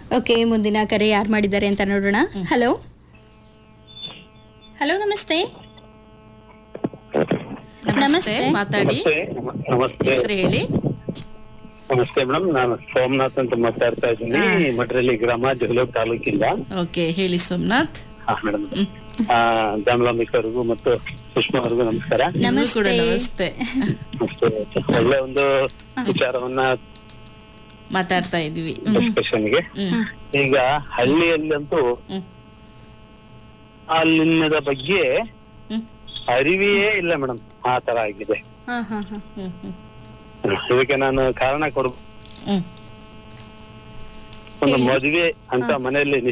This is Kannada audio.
ಓಕೆ ಮುಂದಿನ ಕರೆ ಯಾರು ಮಾಡಿದ್ದಾರೆ ಅಂತ ನೋಡೋಣ ಹಲೋ ಹಲೋ ನಮಸ್ತೆ ನಮಸ್ತೆ ನಮಸ್ತೆ. ಮಾತಾಡಿ ನಮಸ್ತೆ ನಮ- ನಮಸ್ತೆ ಹೆಸರು ಹೇಳಿ ನಮಸ್ತೆ ಮೇಡಮ್ ನಾನು ಸೋಮನಾಥ್ ಅಂತ ಮಾತಾಡ್ತಾ ಇದ್ದೀನಿ ಮಡ್ರಳ್ಳಿ ಗ್ರಾಮ ಜಗಳೂರು ತಾಲೂಕಿಂದ ಓಕೆ ಹೇಳಿ ಸೋಮನಾಥ್ ಹಾ ಮೇಡಮ್ ದಾಮಲಾಂಬಿಕ್ ಅವ್ರಿಗೂ ಮತ್ತು ಸುಷ್ಮಾ ಅವ್ರಿಗೂ ನಮಸ್ಕಾರ ನಿಮಗೂ ಕೂಡ ನಮಸ್ತೆ. ನಮಸ್ತೆ ನಮಸ್ತೆ ಒಳ್ಳೆ ಒಂದು ವಿಚಾರವನ್ನ ಮಾತಾಡ್ತಾ ಇದೀವಿ ಡಿಸ್ಕಷನ್ಗೆ ಹ್ಮ್ ಈಗ ಹಳ್ಳಿಯಲ್ಲಂತೂ ಹ್ಮ್ ಮಾಲಿನ್ಯದ ಬಗ್ಗೆ ಹ್ಮ್ ಅರಿವೆಯೇ ಇಲ್ಲ ಮೇಡಮ್ ಆ ತರ ಆಗಿದೆ ಹಾ ಹಾ ಹಾ ಹ್ಮ್ ಹ್ಮ್ ಇದಕ್ಕೆ ನಾನು ಕಾರಣ ಕೊಡ ಹ್ಮ್ ಒಂದು ಮದುವೆ ಅಂತ ಮನೆಯಲ್ಲಿ